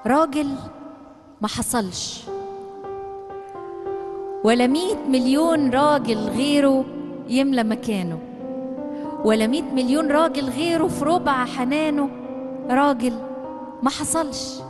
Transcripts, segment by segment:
راجل ما حصلش ولا مية مليون راجل غيره يملى مكانه ولا مية مليون راجل غيره في ربع حنانه راجل ما حصلش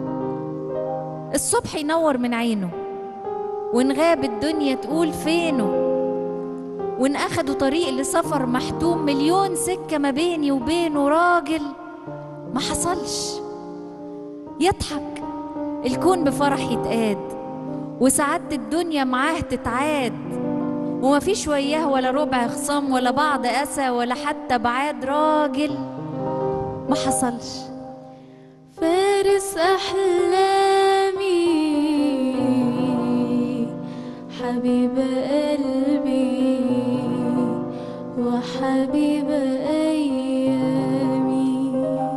الصبح ينور من عينه وإن غاب الدنيا تقول فينه وإن أخدوا طريق لسفر محتوم مليون سكة ما بيني وبينه راجل ما حصلش يضحك الكون بفرح يتقاد وسعادة الدنيا معاه تتعاد وما فيش وياه ولا ربع خصام ولا بعض أسى ولا حتى بعاد راجل ما حصلش فارس أحلامي حبيب قلبي وحبيب أيامي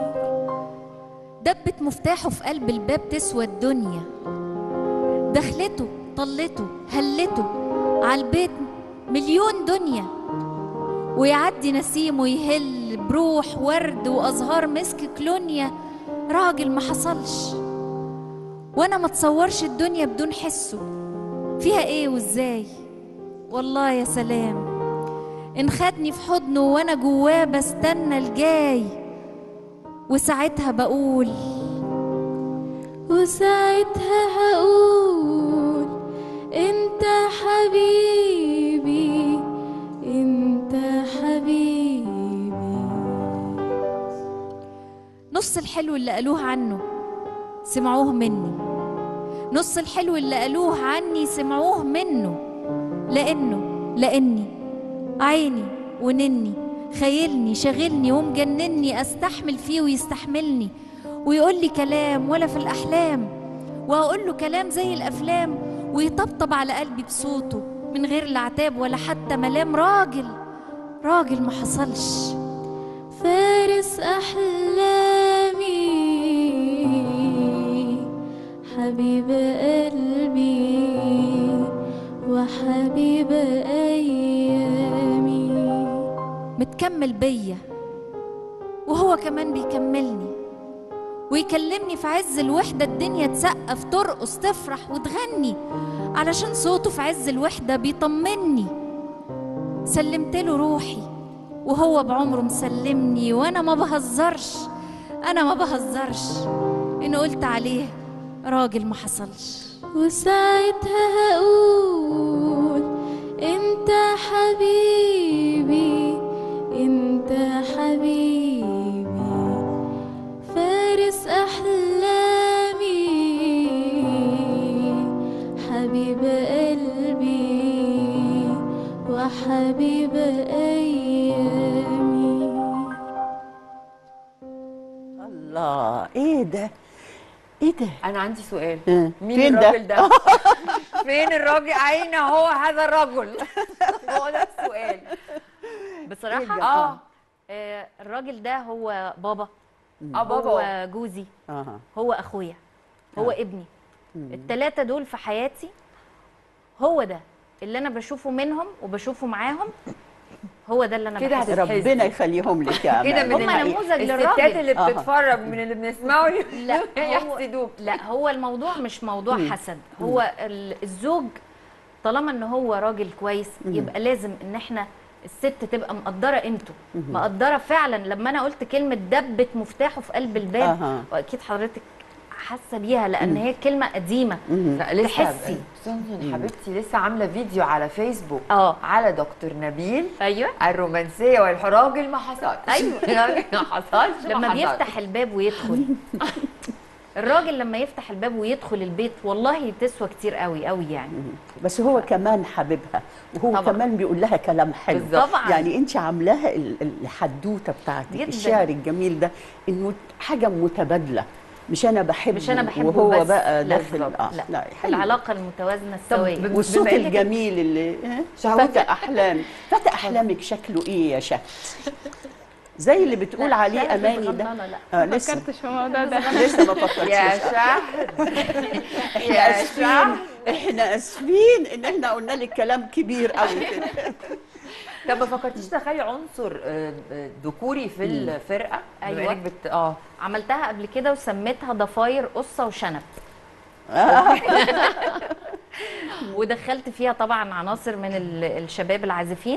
دبت مفتاحه في قلب الباب تسوى الدنيا دخلته طلته هلته عالبيت مليون دنيا ويعدي نسيم ويهل بروح ورد وازهار مسك كلونيا راجل ما حصلش وانا ما تصورش الدنيا بدون حسه فيها ايه وازاي والله يا سلام ان خدني في حضنه وانا جواه بستنى الجاي وساعتها بقول وساعتها هقول انت حبيبي انت حبيبي نص الحلو اللي قالوه عنه سمعوه مني نص الحلو اللي قالوه عني سمعوه منه لانه لاني عيني ونني خيلني شاغلني ومجنني استحمل فيه ويستحملني ويقول لي كلام ولا في الاحلام واقول له كلام زي الافلام ويطبطب على قلبي بصوته من غير لا عتاب ولا حتى ملام راجل راجل ما حصلش فارس أحلامي حبيب قلبي وحبيب أيامي متكمل بيا وهو كمان بيكملني ويكلمني في عز الوحدة الدنيا تسقف ترقص تفرح وتغني علشان صوته في عز الوحدة بيطمني سلمت له روحي وهو بعمره مسلمني وانا ما بهزرش انا ما بهزرش ان قلت عليه راجل ما حصلش وساعتها هقول انت حبيبي انت حبيبي فارس احلامي حبيب قلبي وحبيب ايامي الله ايه ده ايه ده انا عندي سؤال آه. مين فين ده؟ الراجل ده فين الراجل اين هو هذا الرجل هو ده السؤال بصراحة اه آه، الراجل ده هو بابا اه بابا هو جوزي اها هو اخويا هو ابني التلاتة دول في حياتي هو ده اللي انا بشوفه منهم وبشوفه معاهم هو ده اللي انا كده بحسه هتتحسد. ربنا يخليهم لك يا كده أمال. من هما ال- نموذج الستات للراجل. اللي آه. بتتفرج من اللي بنسمعه لا هو يحسدوك لا هو الموضوع مش موضوع حسد هو ال- الزوج طالما ان هو راجل كويس يبقى لازم ان احنا الست تبقى مقدره قيمته مقدره فعلا لما انا قلت كلمه دبت مفتاحه في قلب الباب أها. واكيد حضرتك حاسه بيها لان هي كلمه قديمه لا لسه تحسي. سونسون حبيبتي لسه عامله فيديو على فيسبوك اه على دكتور نبيل ايوه الرومانسيه والراجل ما حصلش أيوة. الراجل ما حصلش ما لما حصلش. بيفتح الباب ويدخل الراجل لما يفتح الباب ويدخل البيت والله تسوى كتير قوي قوي يعني بس هو كمان حبيبها وهو طبعا. طبعا. كمان بيقول لها كلام حلو بالظبط. طبعا. يعني انت عاملاها ال- ال- الحدوته بتاعتك جداً. الشعر الجميل ده انه حاجه متبادله مش انا بحبه مش أنا بحبه وهو بس. بقى لا، داخل بالظبط. اه لا. لا حلو. العلاقه المتوازنه طب السويه ب- والصوت بما إنك- الجميل اللي إيه؟ شهوتك. فتى احلام فتى احلامك شكله ايه يا شهد زي اللي بتقول عليه لا، اماني ده صغننة، لا آه ما لسه فكرتش في الموضوع ده لسه ما فكرتيش يا شهد يا آسفين. شهد احنا اسفين ان احنا قلنا لك كلام كبير قوي كده طب ما فكرتيش تدخلي عنصر آه، آه، ذكوري في الفرقه بما أيوة. إنك بت... اه عملتها قبل كده وسميتها ضفاير قصه وشنب ودخلت فيها طبعا عناصر من ال- الشباب العازفين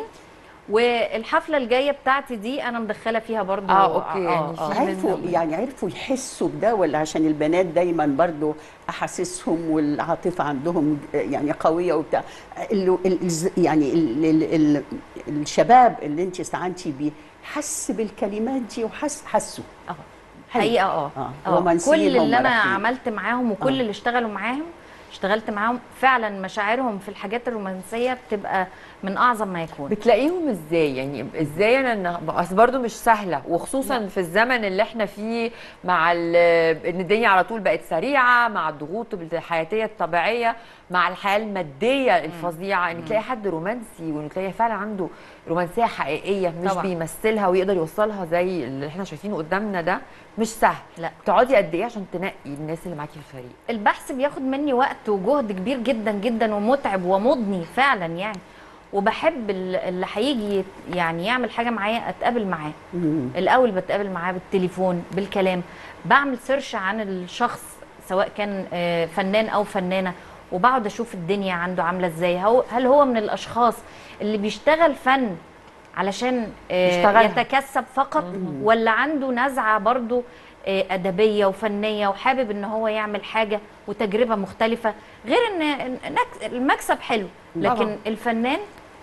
والحفله الجايه بتاعتي دي انا مدخله فيها برضو آه، أوكي، يعني آه. في- عرفوا يعني عرفوا يحسوا بده ولا عشان البنات دايما برضو احاسيسهم والعاطفه عندهم يعني قويه وبتاع ال- ال- يعني ال- ال- ال- الشباب اللي انت استعنتي بيه حس بالكلمات دي وحس حسوا اه حلو. حقيقه اه آه، آه. رومانسيين كل هم اللي انا رايحين. عملت معاهم وكل آه. اللي اشتغلوا معاهم اشتغلت معاهم فعلا مشاعرهم في الحاجات الرومانسيه بتبقى من اعظم ما يكون بتلاقيهم ازاي يعني ازاي انا إن- اصل برضه مش سهله وخصوصا في الزمن اللي احنا فيه مع ال- ان الدنيا على طول بقت سريعه مع الضغوط الحياتيه الطبيعيه مع الحياه الماديه الفظيعه ان تلاقي حد رومانسي وان تلاقي فعلا عنده رومانسيه حقيقيه مش طبعاً. بيمثلها ويقدر يوصلها زي اللي احنا شايفينه قدامنا ده مش سهل لا. تقعدي قد ايه عشان تنقي الناس اللي معاكي في الفريق البحث بياخد مني وقت وجهد كبير جدا جدا ومتعب ومضني فعلا يعني وبحب ال- اللي هيجي يت- يعني يعمل حاجه معايا اتقابل معاه مم. الاول بتقابل معاه بالتليفون بالكلام بعمل سيرش عن الشخص سواء كان آه، فنان او فنانه وبقعد اشوف الدنيا عنده عامله ازاي هو هل هو من الاشخاص اللي بيشتغل فن علشان آه، يشتغلها. يتكسب فقط ولا عنده نزعه برضو آه، ادبيه وفنيه وحابب ان هو يعمل حاجه وتجربه مختلفه غير ان إن- نك- المكسب حلو لكن طبعاً. الفنان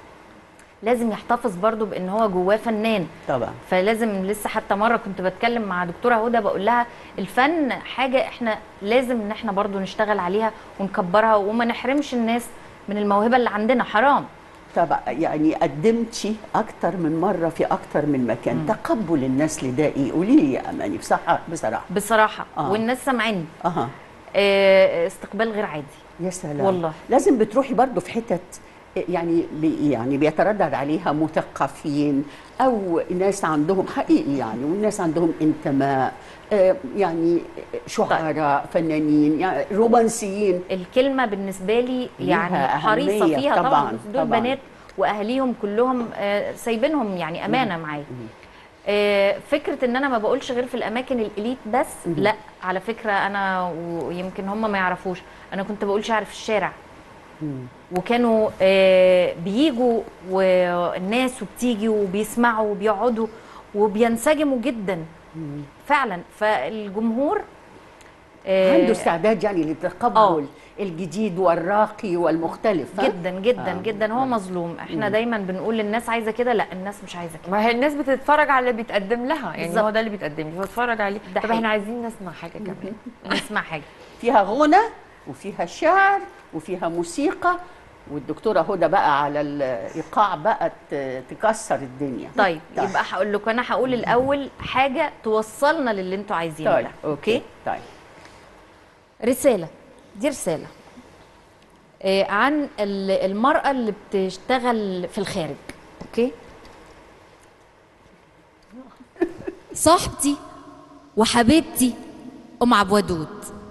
لازم يحتفظ برضو بان هو جواه فنان طبعا فلازم لسه حتى مره كنت بتكلم مع دكتوره هدى بقول لها الفن حاجه احنا لازم ان احنا برضو نشتغل عليها ونكبرها وما نحرمش الناس من الموهبه اللي عندنا حرام طبعا يعني قدمتي اكتر من مره في اكتر من مكان تقبل الناس لده ايه قولي لي يا اماني بصراحه بصراحه بصراحه آه. والناس سامعيني اها آه، استقبال غير عادي يا سلام والله. لازم بتروحي برضو في حتت يعني بي يعني بيتردد عليها مثقفين او ناس عندهم حقيقي يعني والناس عندهم انتماء آه، يعني شعراء فنانين يعني رومانسيين الكلمه بالنسبه لي ليها يعني حريصه أهمية فيها طبعا, طبعاً، دول طبعاً. بنات واهاليهم كلهم آه، سايبينهم يعني امانه معايا آه، فكره ان انا ما بقولش غير في الاماكن الاليت بس لا على فكره انا ويمكن هم ما يعرفوش انا كنت بقول شعر في الشارع وكانوا آه، بيجوا والناس وبتيجي وبيسمعوا وبيقعدوا وبينسجموا جدا فعلا فالجمهور آه، عنده استعداد يعني لتقبل آه. الجديد والراقي والمختلف ها؟ جدا جدا آه. جدا هو مظلوم احنا دايما بنقول للناس عايزه كده لا الناس مش عايزه كده ما هي الناس بتتفرج على اللي بيتقدم لها يعني بالظبط. هو ده اللي بيتقدم لي فاتفرج عليه ده طب حقيقي. احنا عايزين نسمع حاجه كمان نسمع حاجه فيها غنى وفيها شعر وفيها موسيقى والدكتوره هدى بقى على الايقاع بقى ت- تكسر الدنيا طيب يبقى هقول لكم انا هقول الاول حاجه توصلنا للي انتوا عايزينه طيب ده اوكي طيب رساله دي رساله آه، عن ال- المراه اللي بتشتغل في الخارج اوكي صاحبتي وحبيبتي ام عبد ودود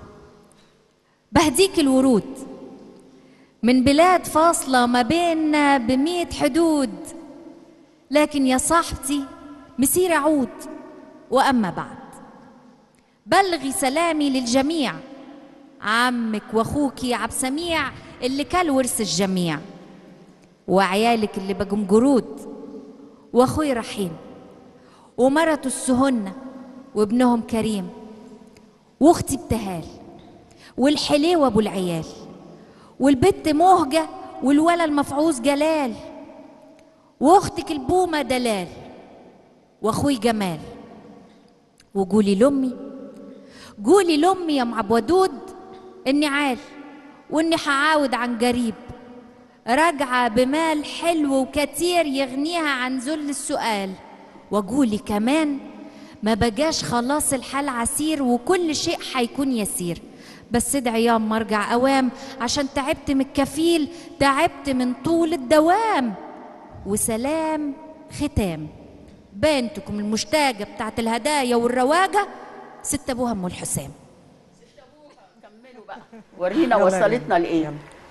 بهديك الورود من بلاد فاصله ما بيننا بمية حدود لكن يا صاحبتي مسير اعود واما بعد بلغي سلامي للجميع عمك واخوكي عبد سميع اللي كل ورث الجميع وعيالك اللي بقوا جرود واخوي رحيم ومرته السهنة وابنهم كريم واختي ابتهال والحليوة ابو العيال والبت مهجة والولا المفعوص جلال واختك البومة دلال واخوي جمال وقولي لامي قولي لامي يا ام عبد ودود اني عال واني هعاود عن قريب راجعه بمال حلو وكتير يغنيها عن ذل السؤال وقولي كمان ما بقاش خلاص الحال عسير وكل شيء حيكون يسير بس ادعي يا أما ارجع اوام عشان تعبت من الكفيل تعبت من طول الدوام وسلام ختام بنتكم المشتاقه بتاعت الهدايا والرواجه ست ابوها ام الحسام ورينا وصلتنا لايه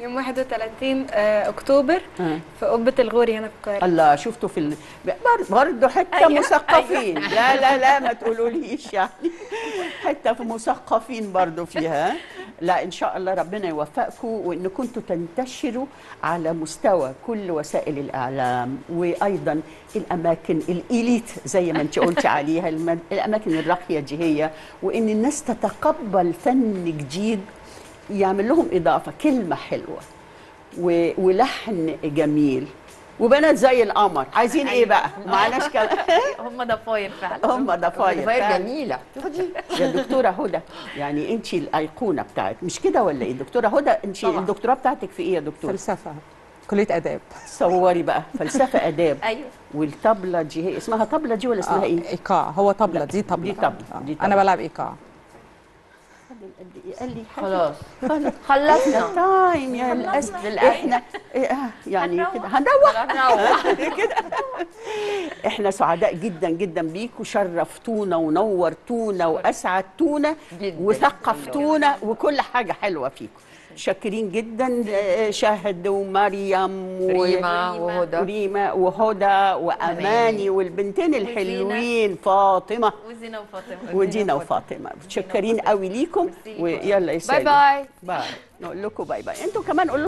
يوم 31 آه، اكتوبر آه. في قبه الغوري هنا في القاهره الله شفتوا في ال... برضه حته مثقفين لا لا لا ما تقولوليش يعني حته في مثقفين برضه فيها لا ان شاء الله ربنا يوفقكم وان كنتوا تنتشروا على مستوى كل وسائل الاعلام وايضا الاماكن الاليت زي ما انت قلتي عليها الم- الاماكن الراقيه دي هي وان الناس تتقبل فن جديد يعمل لهم اضافه كلمه حلوه و- ولحن جميل وبنات زي القمر عايزين ايه بقى معناش كلام هم ضفاير فعلا هم ضفاير ضفاير فعلا. جميله يا دكتوره هدى يعني انت الايقونه بتاعت مش كده ولا ايه دكتوره هدى انت طبعا. الدكتوراه بتاعتك في ايه يا دكتوره فلسفه كليه اداب صوري بقى فلسفه اداب ايوه والطبله دي هي اسمها طبله دي ولا اسمها آه، ايه ايقاع هو طبله دي طبله دي طبلة، آه، دي طبلة. انا بلعب ايقاع قد إيه؟ قال لي حاجة. خلاص خلاص خلصنا تايم يا للاسف للأسف. احنا إيه، آه، يعني هنروح. كده هنروح هنروح. كده احنا سعداء جدا جدا بيكم شرفتونا ونورتونا واسعدتونا جداً. وثقفتونا وكل حاجه حلوه فيكم شاكرين جدا آه، شهد ومريم و- ريما وهدى وريما وهدى واماني والبنتين الحلوين فاطمه وزينة وفاطمة ودينا وفاطمه متشكرين قوي ليكم ويلا يا باي سيدي باي باي نقول لكم باي باي انتوا كمان قولوا